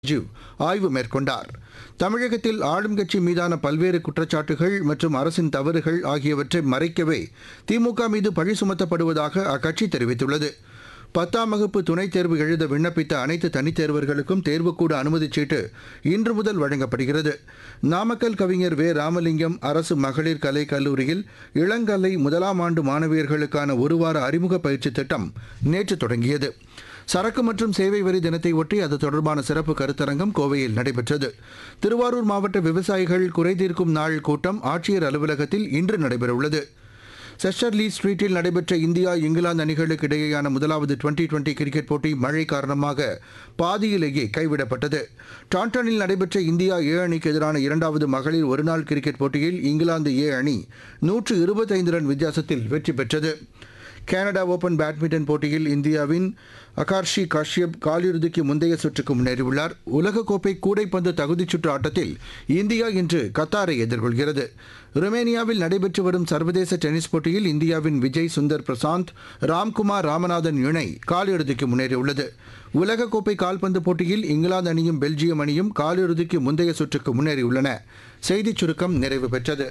ராஜு ஆய்வு மேற்கொண்டார் தமிழகத்தில் ஆளும் கட்சி மீதான பல்வேறு குற்றச்சாட்டுகள் மற்றும் அரசின் தவறுகள் ஆகியவற்றை மறைக்கவே திமுக மீது பழி சுமத்தப்படுவதாக அக்கட்சி தெரிவித்துள்ளது பத்தாம் வகுப்பு துணைத் தேர்வு எழுத விண்ணப்பித்த அனைத்து தனித் தேர்வர்களுக்கும் தேர்வுக்கூட அனுமதிச் சீட்டு இன்று முதல் வழங்கப்படுகிறது நாமக்கல் கவிஞர் வே ராமலிங்கம் அரசு மகளிர் கலை கல்லூரியில் இளங்கலை முதலாம் ஆண்டு மாணவியர்களுக்கான ஒருவார அறிமுக பயிற்சி திட்டம் நேற்று தொடங்கியது சரக்கு மற்றும் சேவை வரி தினத்தை ஒட்டி அது தொடர்பான சிறப்பு கருத்தரங்கம் கோவையில் நடைபெற்றது திருவாரூர் மாவட்ட விவசாயிகள் குறைதீர்க்கும் நாள் கூட்டம் ஆட்சியர் அலுவலகத்தில் இன்று நடைபெறவுள்ளது செஷர்லி ஸ்ட்ரீட்டில் நடைபெற்ற இந்தியா இங்கிலாந்து அணிகளுக்கு இடையேயான முதலாவது டுவெண்டி டுவெண்டி கிரிக்கெட் போட்டி மழை காரணமாக பாதியிலேயே கைவிடப்பட்டது டாண்டனில் நடைபெற்ற இந்தியா ஏ அணிக்கு எதிரான இரண்டாவது மகளிர் ஒருநாள் கிரிக்கெட் போட்டியில் இங்கிலாந்து ஏ அணி நூற்று இருபத்தைந்து ரன் வித்தியாசத்தில் வெற்றி பெற்றது கனடா ஓபன் பேட்மிண்டன் போட்டியில் இந்தியாவின் அகார்ஷி காஷ்யப் காலிறுதிக்கு முந்தைய சுற்றுக்கு முன்னேறியுள்ளார் உலகக்கோப்பை கூடைப்பந்து தகுதிச் சுற்று ஆட்டத்தில் இந்தியா இன்று கத்தாரை எதிர்கொள்கிறது ருமேனியாவில் நடைபெற்று வரும் சர்வதேச டென்னிஸ் போட்டியில் இந்தியாவின் விஜய் சுந்தர் பிரசாந்த் ராம்குமார் ராமநாதன் இணை காலிறுதிக்கு முன்னேறியுள்ளது உலகக்கோப்பை கால்பந்து போட்டியில் இங்கிலாந்து அணியும் பெல்ஜியம் அணியும் காலிறுதிக்கு முந்தைய சுற்றுக்கு முன்னேறியுள்ளன செய்திச் சுருக்கம் நிறைவு பெற்றது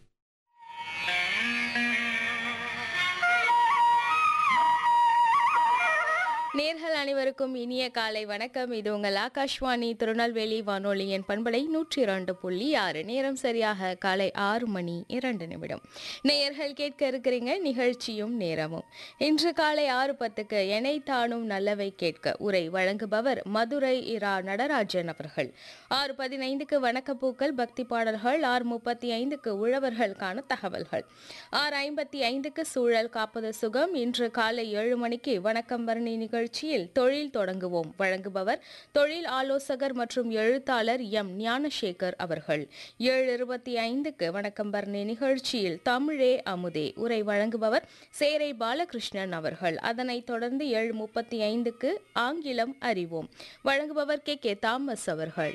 நேர்கள் அனைவருக்கும் இனிய காலை வணக்கம் இது உங்கள் ஆகாஷ்வாணி திருநெல்வேலி வானொலியின் பண்பலை நூற்றி இரண்டு புள்ளி ஆறு நேரம் சரியாக காலை ஆறு மணி இரண்டு நிமிடம் நேயர்கள் கேட்க இருக்கிறீங்க நிகழ்ச்சியும் நேரமும் இன்று காலை ஆறு பத்துக்கு எனை தானும் நல்லவை கேட்க உரை வழங்குபவர் மதுரை இரா நடராஜன் அவர்கள் ஆறு பதினைந்துக்கு வணக்கப்பூக்கள் பக்தி பாடல்கள் ஆறு முப்பத்தி ஐந்துக்கு உழவர்களுக்கான தகவல்கள் ஆறு ஐம்பத்தி ஐந்துக்கு சூழல் காப்பது சுகம் இன்று காலை ஏழு மணிக்கு வணக்கம் பரணி நிகழ்ச்சியில் தொழில் தொடங்குவோம் வழங்குபவர் தொழில் ஆலோசகர் மற்றும் எழுத்தாளர் எம் ஞானசேகர் அவர்கள் ஏழு இருபத்தி ஐந்துக்கு வணக்கம் பரணி நிகழ்ச்சியில் தமிழே அமுதே உரை வழங்குபவர் சேரை பாலகிருஷ்ணன் அவர்கள் அதனைத் தொடர்ந்து ஏழு முப்பத்தி ஐந்துக்கு ஆங்கிலம் அறிவோம் வழங்குபவர் கே கே தாமஸ் அவர்கள்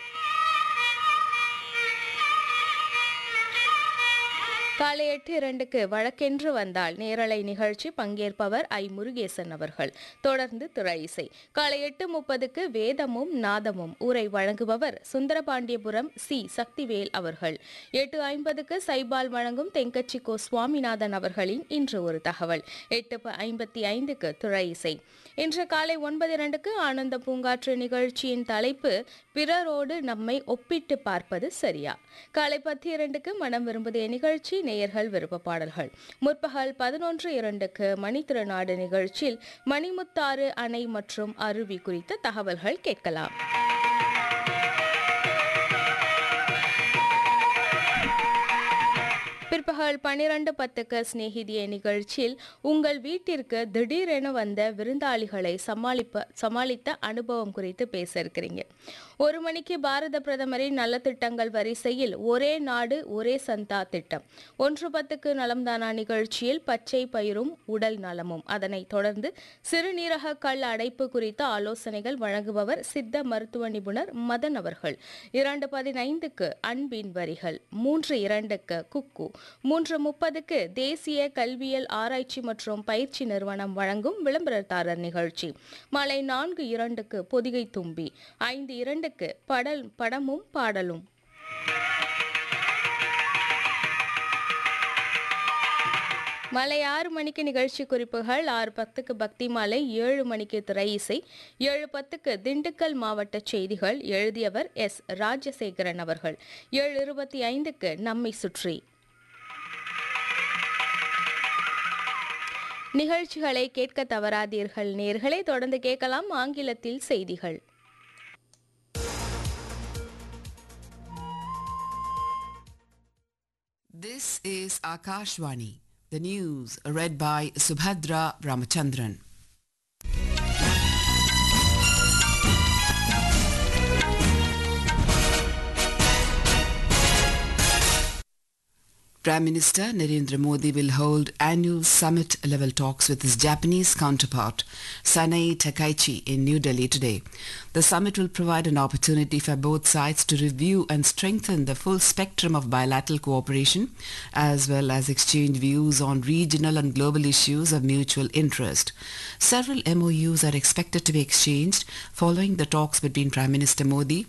காலை எட்டு இரண்டுக்கு வழக்கென்று வந்தால் நேரலை நிகழ்ச்சி பங்கேற்பவர் ஐ முருகேசன் அவர்கள் தொடர்ந்து திரை இசை காலை எட்டு முப்பதுக்கு வேதமும் நாதமும் உரை வழங்குபவர் சுந்தரபாண்டியபுரம் சி சக்திவேல் அவர்கள் எட்டு ஐம்பதுக்கு சைபால் வழங்கும் தெங்கச்சி கோ சுவாமிநாதன் அவர்களின் இன்று ஒரு தகவல் எட்டு ப- ஐம்பத்தி ஐந்துக்கு திரை இசை இன்று காலை ஒன்பது இரண்டுக்கு ஆனந்த பூங்காற்று நிகழ்ச்சியின் தலைப்பு பிறரோடு நம்மை ஒப்பிட்டு பார்ப்பது சரியா காலை பத்து இரண்டுக்கு மனம் விரும்புதே நிகழ்ச்சி நேயர்கள் விருப்ப பாடல்கள் முற்பகல் பதினொன்று இரண்டுக்கு மணித்திருநாடு நிகழ்ச்சியில் மணிமுத்தாறு அணை மற்றும் அருவி குறித்த தகவல்கள் கேட்கலாம் பிற்பகல் பன்னிரண்டு பத்துக்கு சிநேகிதிய நிகழ்ச்சியில் உங்கள் வீட்டிற்கு திடீரென வந்த விருந்தாளிகளை சமாளிப்ப சமாளித்த அனுபவம் குறித்து பேச இருக்கிறீங்க ஒரு மணிக்கு பாரத பிரதமரின் நலத்திட்டங்கள் வரிசையில் ஒரே நாடு ஒரே சந்தா திட்டம் ஒன்று பத்துக்கு நலம்தானா நிகழ்ச்சியில் பச்சை பயிரும் உடல் நலமும் அதனைத் தொடர்ந்து சிறுநீரக கல் அடைப்பு குறித்த ஆலோசனைகள் வழங்குபவர் சித்த மருத்துவ நிபுணர் மதன் அவர்கள் இரண்டு பதினைந்துக்கு அன்பின் வரிகள் மூன்று இரண்டுக்கு குக்கு மூன்று முப்பதுக்கு தேசிய கல்வியல் ஆராய்ச்சி மற்றும் பயிற்சி நிறுவனம் வழங்கும் விளம்பரதாரர் நிகழ்ச்சி மாலை நான்கு இரண்டுக்கு பொதிகை தும்பி ஐந்து இரண்டுக்கு படல் படமும் பாடலும் மாலை ஆறு மணிக்கு நிகழ்ச்சி குறிப்புகள் ஆறு பத்துக்கு பக்தி மாலை ஏழு மணிக்கு திரை இசை ஏழு பத்துக்கு திண்டுக்கல் மாவட்ட செய்திகள் எழுதியவர் எஸ் ராஜசேகரன் அவர்கள் ஏழு இருபத்தி ஐந்துக்கு நம்மை சுற்றி நிகழ்ச்சிகளை கேட்க தவறாதீர்கள் நேர்களை தொடர்ந்து கேட்கலாம் ஆங்கிலத்தில் செய்திகள் This is Akashvani, the news read by Subhadra Ramachandran. Prime Minister Narendra Modi will hold annual summit level talks with his Japanese counterpart Sanai Takaichi in New Delhi today. The summit will provide an opportunity for both sides to review and strengthen the full spectrum of bilateral cooperation as well as exchange views on regional and global issues of mutual interest. Several MOUs are expected to be exchanged following the talks between Prime Minister Modi